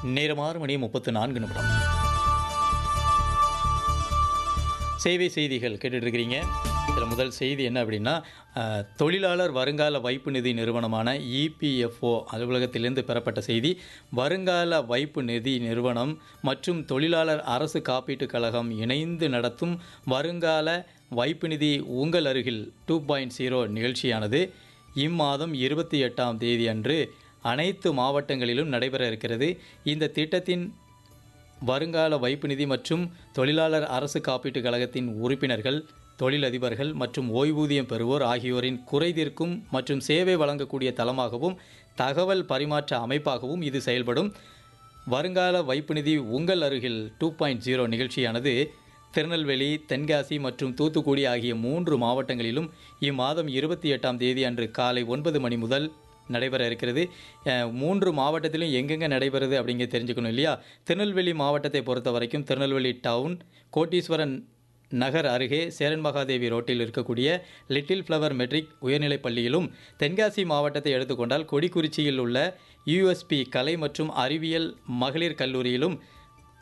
நேரம் ஆறு மணி முப்பத்து நான்கு நிமிடம் சேவை செய்திகள் கேட்டுட்டு இருக்கிறீங்க இதில் முதல் செய்தி என்ன அப்படின்னா அஹ், தொழிலாளர் வருங்கால வைப்பு நிதி நிறுவனமான இபிஎஃப்ஓ அலுவலகத்திலிருந்து பெறப்பட்ட செய்தி வருங்கால வைப்பு நிதி நிறுவனம் மற்றும் தொழிலாளர் அரசு காப்பீட்டுக் கழகம் இணைந்து நடத்தும் வருங்கால வைப்பு நிதி உங்கள் அருகில் டூ பாயிண்ட் ஜீரோ நிகழ்ச்சியானது இம்மாதம் இருபத்தி எட்டாம் தேதி அன்று அனைத்து மாவட்டங்களிலும் நடைபெற இருக்கிறது இந்த திட்டத்தின் வருங்கால வைப்பு நிதி மற்றும் தொழிலாளர் அரசு காப்பீட்டுக் கழகத்தின் உறுப்பினர்கள் தொழிலதிபர்கள் மற்றும் ஓய்வூதியம் பெறுவோர் ஆகியோரின் குறைதீர்க்கும் மற்றும் சேவை வழங்கக்கூடிய தளமாகவும் தகவல் பரிமாற்ற அமைப்பாகவும் இது செயல்படும் வருங்கால வைப்பு நிதி உங்கள் அருகில் டூ பாயிண்ட் ஜீரோ நிகழ்ச்சியானது திருநெல்வேலி தென்காசி மற்றும் தூத்துக்குடி ஆகிய மூன்று மாவட்டங்களிலும் இம்மாதம் இருபத்தி எட்டாம் தேதி அன்று காலை ஒன்பது மணி முதல் நடைபெற இருக்கிறது அஹ், மூன்று மாவட்டத்திலும் எங்கெங்கே நடைபெறுது அப்படிங்க தெரிஞ்சுக்கணும் இல்லையா திருநெல்வேலி மாவட்டத்தை பொறுத்த வரைக்கும் திருநெல்வேலி டவுன் கோட்டீஸ்வரன் நகர் அருகே சேரன் மகாதேவி ரோட்டில் இருக்கக்கூடிய லிட்டில் ஃப்ளவர் மெட்ரிக் உயர்நிலைப் பள்ளியிலும் தென்காசி மாவட்டத்தை எடுத்துக்கொண்டால் கொடிக்குறிச்சியில் உள்ள யுஎஸ்பி கலை மற்றும் அறிவியல் மகளிர் கல்லூரியிலும்